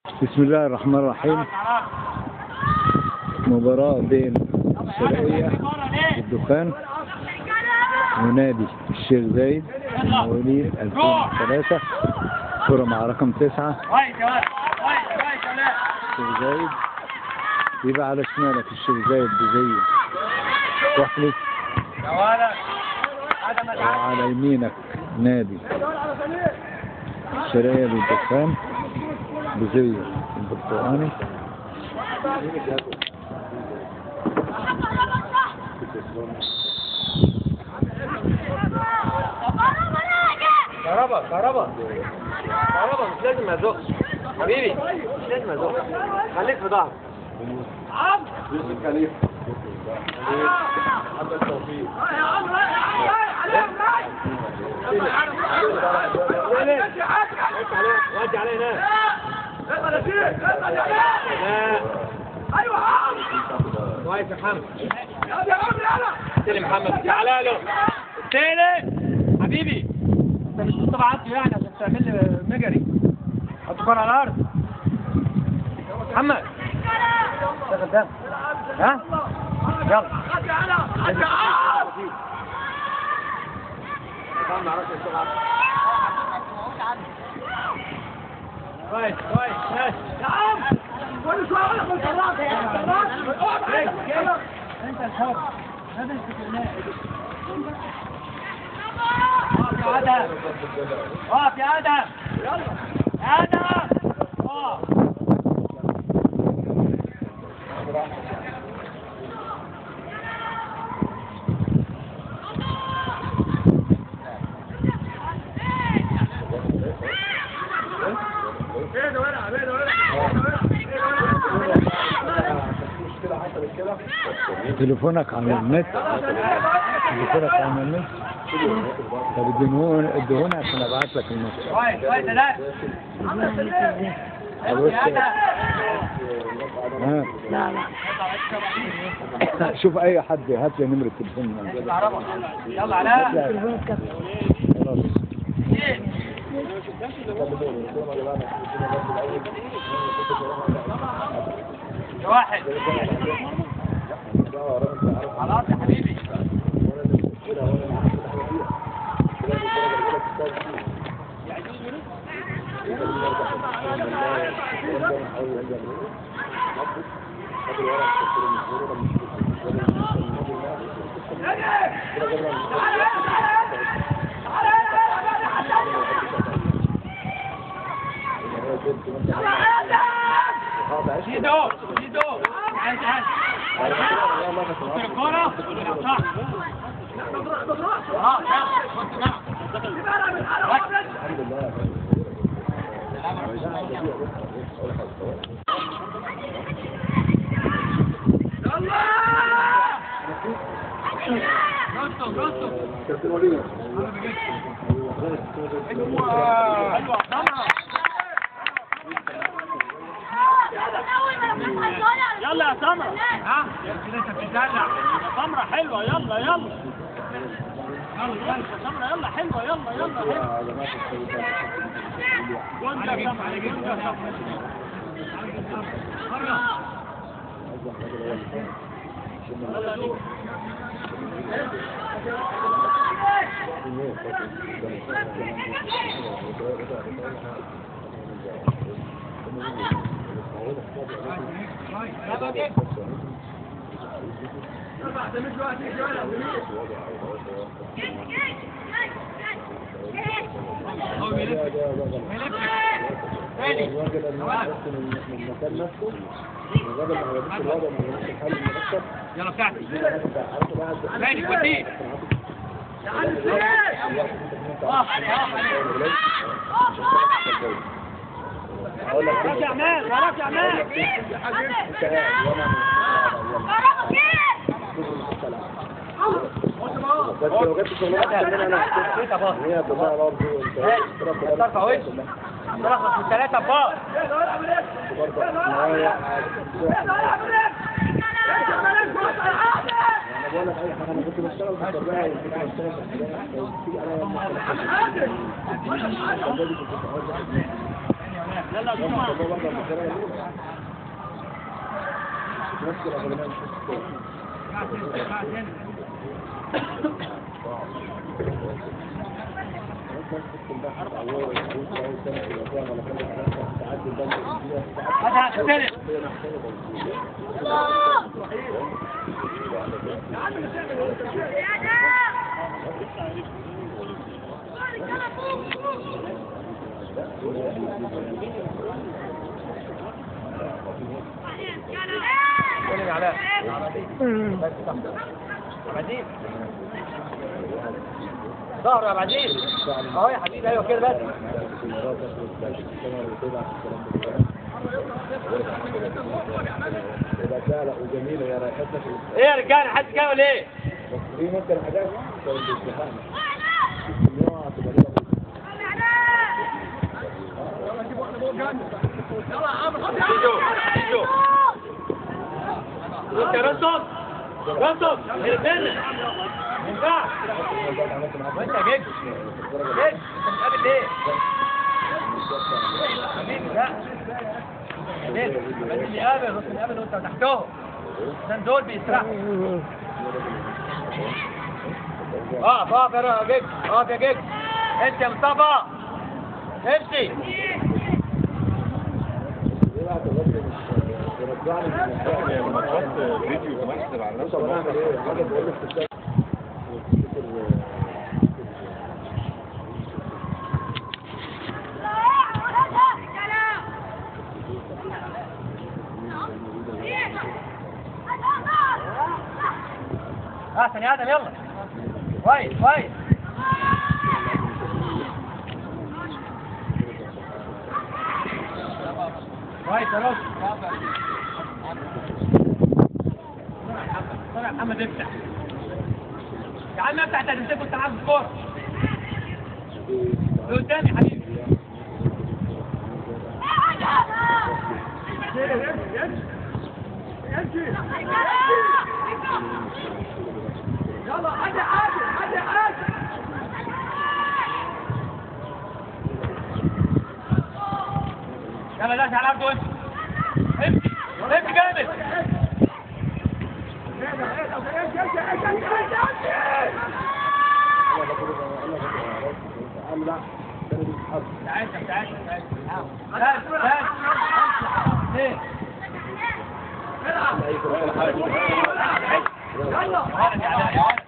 بسم الله الرحمن الرحيم مباراة بين الشرقية والدخان ونادي الشيخ زايد مواليد 2003 كرة مع رقم تسعة الشيخ زايد يبقى على شمالك الشيخ زايد بزي كحلي وعلى يمينك نادي الشرقية للدخان بزي البرتقاني كهربا كهربا كهربا مش لازم ازق حبيبي مش لازم ازق خليك في ظهرك يوسف خليفه محمد توفيق ودي عليه هناك كويس يا محمد استلم محمد تعالى له استلم حبيبي انت مش مصطفى عبده يعني عشان تعمل لي مجري حط الكوره على الارض محمد اشتغل ده ها يلا كويس كويس ماشي نعم كل شويه اقول لك الكرات انت الحر هذا الفكرناه اقف يا ادم اقف يا ادم يلا ادم اقف تليفونك على النت تليفونك على النت طب اديهوني اديهوني عشان ابعت لك النت كويس كويس يا ادم بص يا ادم ها شوف اي حد هات لي نمرة التليفون كهربا يلا علاء خلاص واحد خلاص يا حبيبي شيدو شيدو تعال تعال بص الكورة صح اه يلا يا سمرة ها كده انت بتدلع سمرة حلوة يلا يلا يلا يا سمرة يلا حلوة يلا يلا حلوة وانت يا سمرة وانت يا سمرة يلا بتاعتي ثاني وديه وراك يا عماد وراك يا عماد بس لو جبت شغلانه كمان انا هي كلها برضه ترفع وش ترفع في ثلاثة بار برضه معايا انا بقول لك اي حاجه انا كنت بشتغل في الطبيعه وكنت بشتغل في الحاجات تيجي عليا يلا يا جماعه الله برضه المشكلة دي. نفس الأغلبية هذا هتختلف قول يا علاء عبدين ظهر يا عبدين اهو يا حبيبي ايوه كده بس يبقى سهلة وجميلة يا رايحتك ايه يا رجاله حد كده ولا ايه؟ بس دي ممكن حاجات كانت بتستحمل النوع هتبقى ليها شيشو شيشو انت يا رستم رستم هربنا ما ينفعش وانت جد جد انت بتقابل ليه؟ حبيبي لا جد بس اللي قابل بس اللي قابل وانت تحتهم عشان دول بيسرحوا اقف اقف يا جد اقف يا جد انت يا مصطفى امشي احسن يا ادم يلا كويس كويس كويس يا رشد طلع محمد افتح يا عم افتح انت هتمسكه وانت معاك الكوره قدام يا حبيبي يلا عدي عادي عدي عادي يلا لا على الارض وامشي امشي امشي جامد تعال تعال تعال تعال تعال ليه يلا ولد يا علاء يا ولد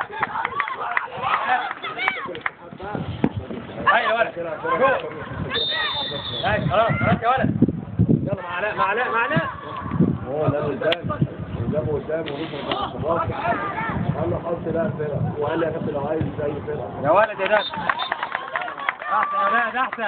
هاي يا ولد جو هاي خلاص خلاص يا ولد يلا مع علاء مع علاء مع علاء هو ده قدام قدام قدام ونص خلاص قال له حط بقى فرقة وقال لي يا كابتن لو عايز زي فرقة يا ولد يا ده احسن يا ولد احسن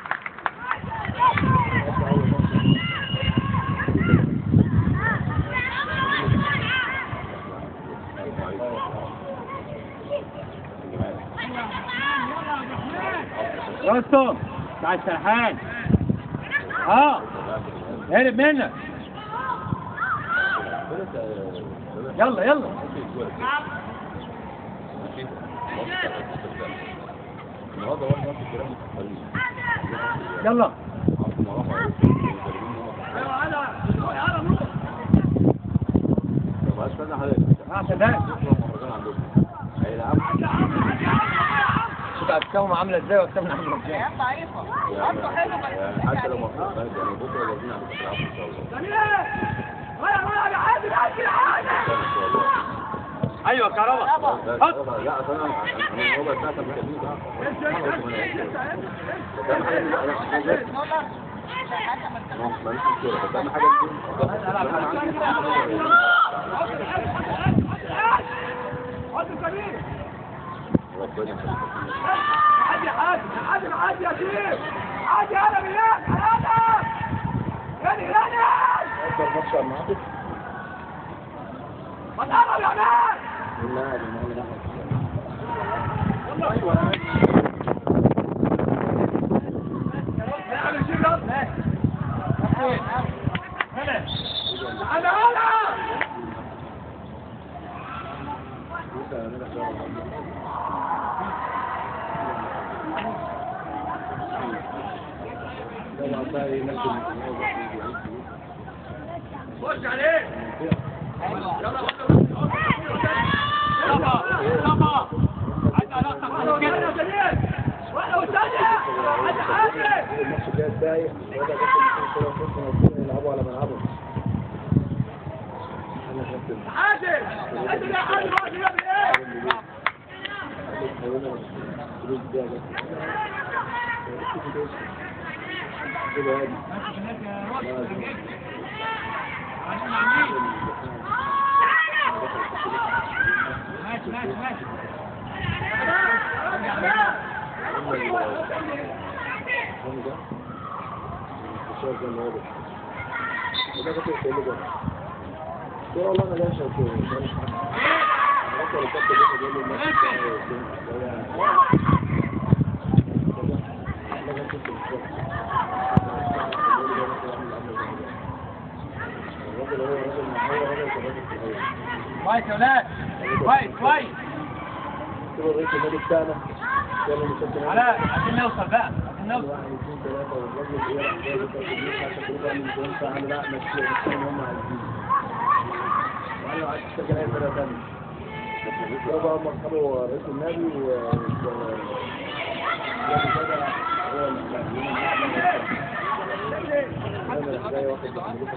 رستم تعال سرحان اه هرب منك يلا يلا النهارده هو نفس الكلام في الفريق يلا طب استنى حضرتك احسن ده المهرجان عندكم هيلعبوا شوف اجسامهم عامله ازاي واجسامنا عامله ازاي يعني يعني حتى لو ما يعني بكره لازم عندكم تلعبوا ان شاء الله ان شاء الله ايوه كهربا لا حط لا اصل انا انا ربع ساعه كان بكلمني بقى بس اهم حاجه انا ماليش مشكله بس اهم حاجه ربنا يخليك عادي عادي عادي عادي يا شيخ عادي انا بالله انا يعني يعني افضل ماتش معاكم ما تقرب يا مان لا يا جماعه اعمل شيء يلا انا انا لا طبعا بقى ايه نفس خش عليه واحدة والثانية حد حاجة الماتش جاي دقايق ولا كابتن كده فرصه موجوده يلعبوا على ملعبهم انا كابتن حاجة انت يا حاجة بقى يا ايه حولنا فلوس ده بس كده هادي ماشي ماشي ماشي الثاني ده الشايف ده اللي هو ده وده كنت بتقول له ده قلت له والله انا لا شايف كده مش عارف انا رحت للكابتن ده بيقول لي الناس الراجل هو راجل محاور راجل راجل في الاول كويس يا ولاد كويس كويس قلت له رئيس النادي بتاعنا يلا نشوف علاء عايزين نوصل بقى عايزين نوصل واحد اثنين ثلاثة والراجل ايه راح جايب الترتيبات عشان تقول بقى من دون ساعة لا ماشي ماشي هم عايزين وقال له عايز تسجل اي فرقة تانية هو بقى هم اصحابه رئيس النادي و و- الراجل كده هو اللي انا راح جاي واخد بحمدوك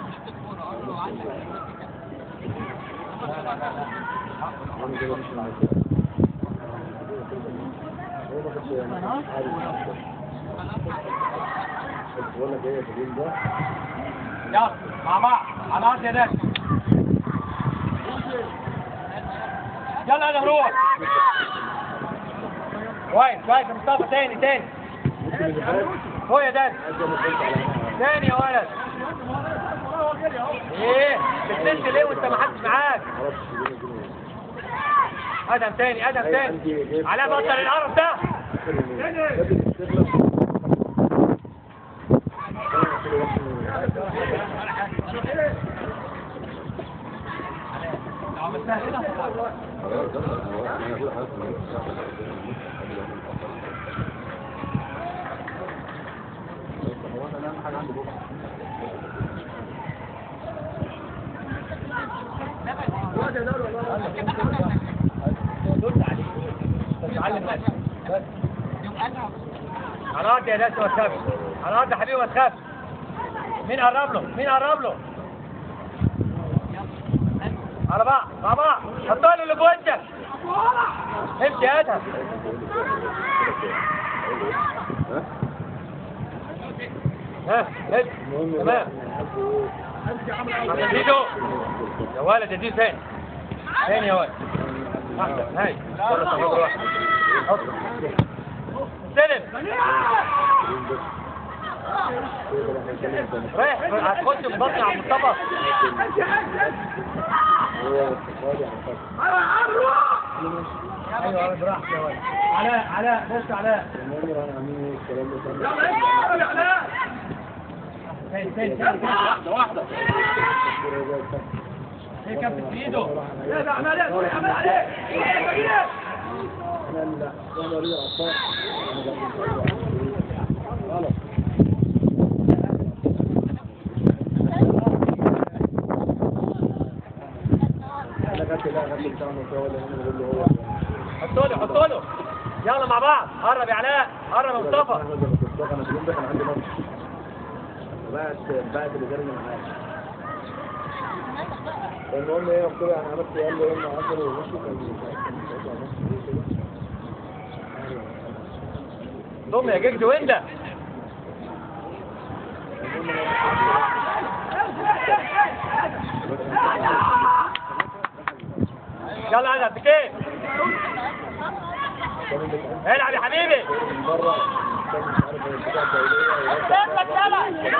انا كده مش معاك هو ما كانش يعني عارف بس بقول لك ايه في اليوم ده يلا مع بعض على الارض يا ناس يلا يا نروح كويس كويس يا مصطفى تاني تاني ممكن اللي فات هو يا داد عايز اعمل بنت على تاني يا ولد ايه بتنسى ليه وانت ما حدش معاك معرفش بيني وبينه ادم تاني ادم أيوة، عندي تاني جيب- علاء بطل القرف ده اخر يومين بدأت تستخدم أنا كل وقت هو انا اهم حاجه عندي بكره على الارض يا ناس ما تخافش على الارض يا حبيبي ما تخافش مين قرب له مين قرب له على بعض مع بعض حط له اللي في وشك امشي يا ادهم ها امشي المهم تمام يا زيدو يا ولد يا زيدو ثاني ثاني يا ولد احسن هاي ولا صاحب واحد حط. استلم رايح هتخش في بطن عم مصطفى هو اقتصادي على فكره ايوه براحتك يا ولد علاء علاء بص علاء المهم انا عاملين ايه الكلام ده ثاني ثاني ثاني واحده واحده هي كابتن في ايده يا ده عمال ايه عمال عليه انا لا انا ولي اعصاب غلط انا جت لا جت بتاع المستوى اللي انا بقول له هو حطوا له حطوا له يلا مع بعض قرب يا علاء قرب يا مصطفى احمد لما كنت انا في اليوم ده كان عندي ماتش بعت بعت اللي جاري معايا المهم ايه قلت له يعني عملت قال لي يوم 10 ونص كان مش عارف كان ساعتها ونص كده ضم يا جيجد وين ده يلا يا كيف العب يا حبيبي من بره كان مش عارف هي بتاع الدولية ويرجع بالرابط مش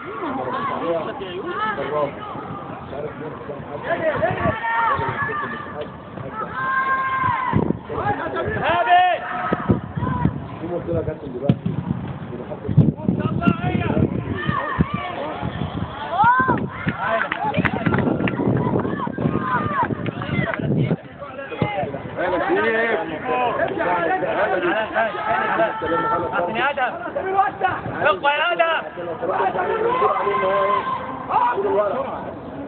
عارف مين كان حد هابي في مشكلة جت دلوقتي بنحط عطني ادم اقوى يا ادم عشان لو طلعت بعد المدير عليه ان هو ايه يقول الورق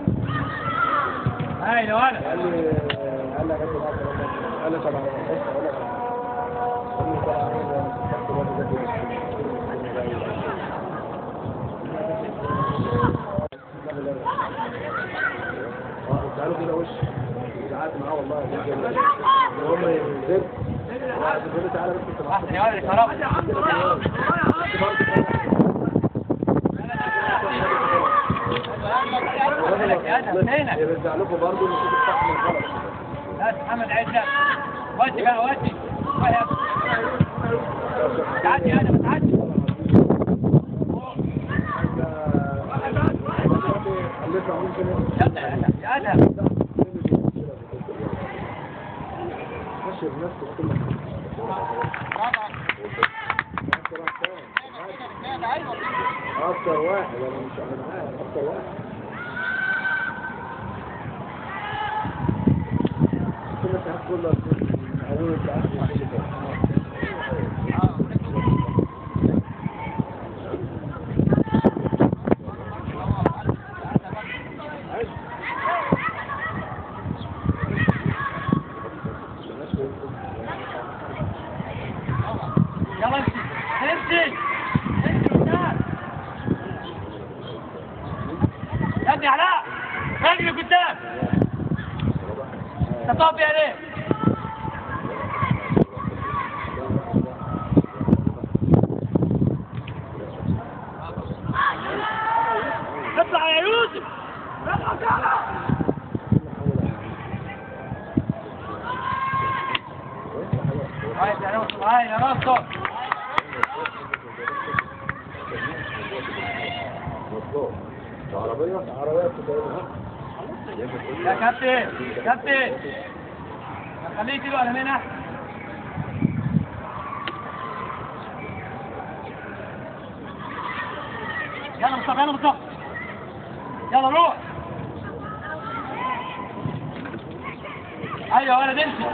هاي لو انا قال لي قال لي يا جدع قال لي طبعا بص اقول لك قال لي طبعا انا خدت بالي ده اه كنت قالوا كده وش قعدت معاه والله هم ينزل واحد يقول لي تعالى بس انت واحد يا ولد خلاص يا ادهم هنا يرجع لكم برضه نشوف الصح من الغلط لا محمد عزة ودي بقى ودي تعدي يا ادهم تعدي خليتنا ممكن يلا يا ادهم يا ادهم تشهر نفسك كل اكتر واحد انا مش انا عارف اكتر واحد كل ساعات كلها من اول ساعات يلا امشي امشي امشي قدام يا ابني علاء اجري قدام انت طاب يا ليه اطلع يا يوسف هاي يا نصر هاي يا نصر مظبوط عربية عربية بتتعبها يا كابتن كابتن خليه كيلو على مين احسن يلا مصطفى يلا مصطفى يلا روح ايوه يا ولد امشي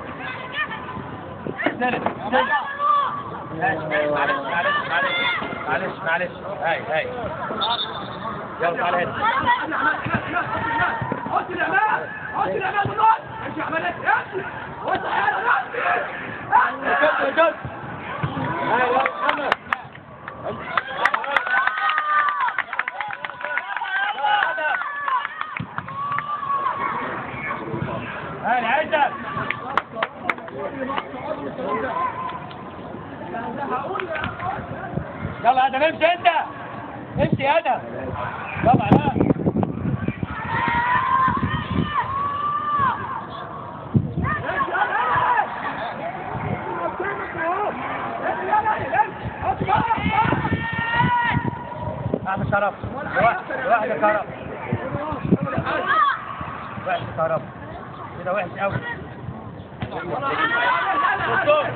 استلم استلم ماشي ماشي معلش معلش معلش معلش معلش هاي هاي يلا تعالى هنا حط الأمان حط الأمان بالنص امشي يا عمال امشي وسع يا راسي جد جد هاي يا محمد هاي العزة يلا يا ادم امشي انت امشي يا ادم يلا لا اعمل شرف واحد واحد يا كرم واحد يا كرم كده وحش قوي دكتور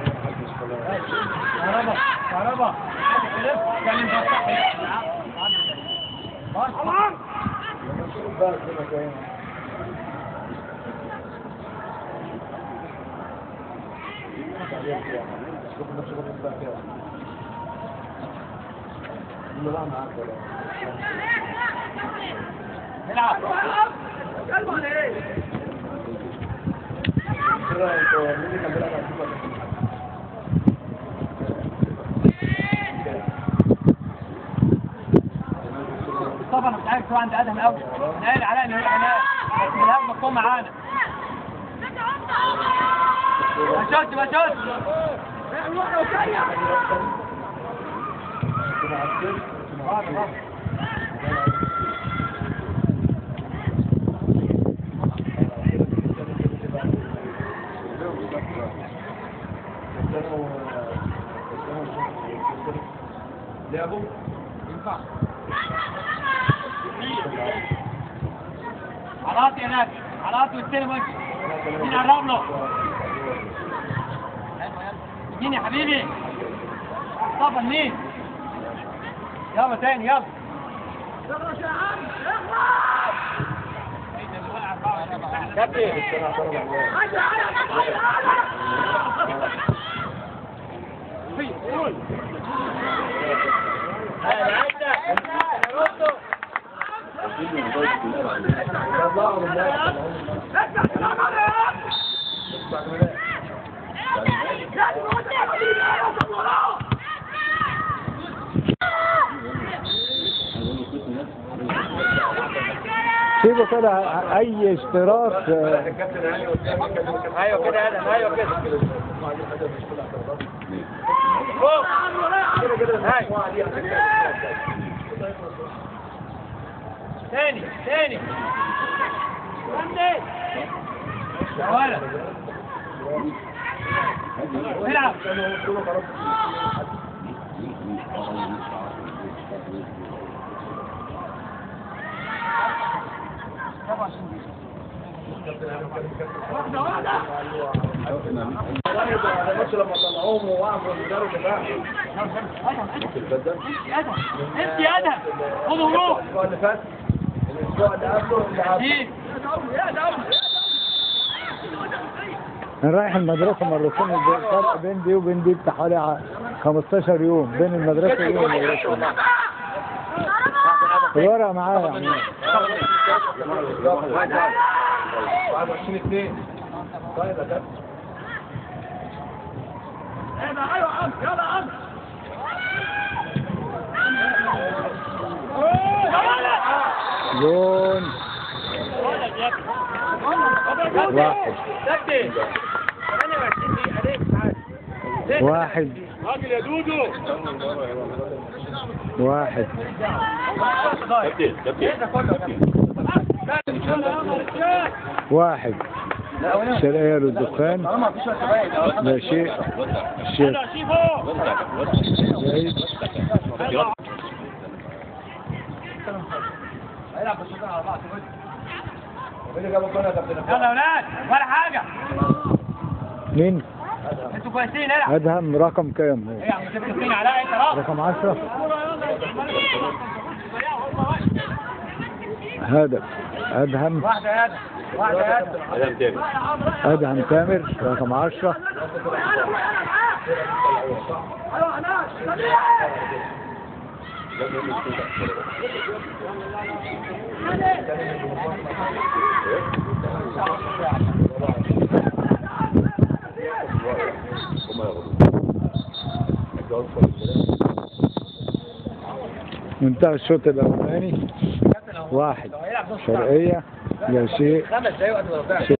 كهربا كهربا كلم خلاص بس كده كويس شوف نفسك بقى كده لا معاك ولا نلعب قلبه على ايه كده انت مين اللي كان بيلعب على الفيفا مصطفى انا مش عارف شو عند ادهم قوي انا قايل علاء انه يروح هناك بس الهجمه مطلوب معانا بشوت بشوت لعبوا ينفع علاط يا ناس علاط واستلم وجه مين قرب له مين يا حبيبي مصطفى مين يلا تاني يلا كابتن هاي طلعوا من الناس افتح كلام عليك لازم هو ده يا يا صبورة سيبه كده اي اشتراك آه، الكابتن هاني قدامي كان كان ايوه كده يا ادم ايوه كده فوق كده كده هاي. المجموعه دي هتبقى تاني تاني يا ولد العب الماتش لما طلعوهم ووقفوا المدرب بتاعهم انت يا ادم خد وروح الاسبوع اللي فات الاسبوع اللي قبله اللي قبله دي انا رايح المدرسة مرتين الفرق بين دي وبين دي بتاع حوالي ع- 15 يوم بين المدرسة دي والمدرسة دي الورقة معايا يا عم 21 2 طيب يا كابتن ايوه يا عم يلا يا عم جون واحد سكتي 28 دقيقة ليه تعال واحد راجل يا دودو واحد واحد شرقية للدخان لا شيء الشيخ زايد مين اللي جاب الجون يا كابتن يلا يا ولاد ولا حاجة مين انتوا كويسين العب ادهم رقم كام هو ايه يا عم انت بتكين علاء انت راح رقم 10 هدف ادهم واحدة يا ادم واحدة يا ادم ادهم تامر رقم 10 ايوه هناك منتهى الشوط الاولاني واحد شرقية لا شيء خمس دقايق وقت ما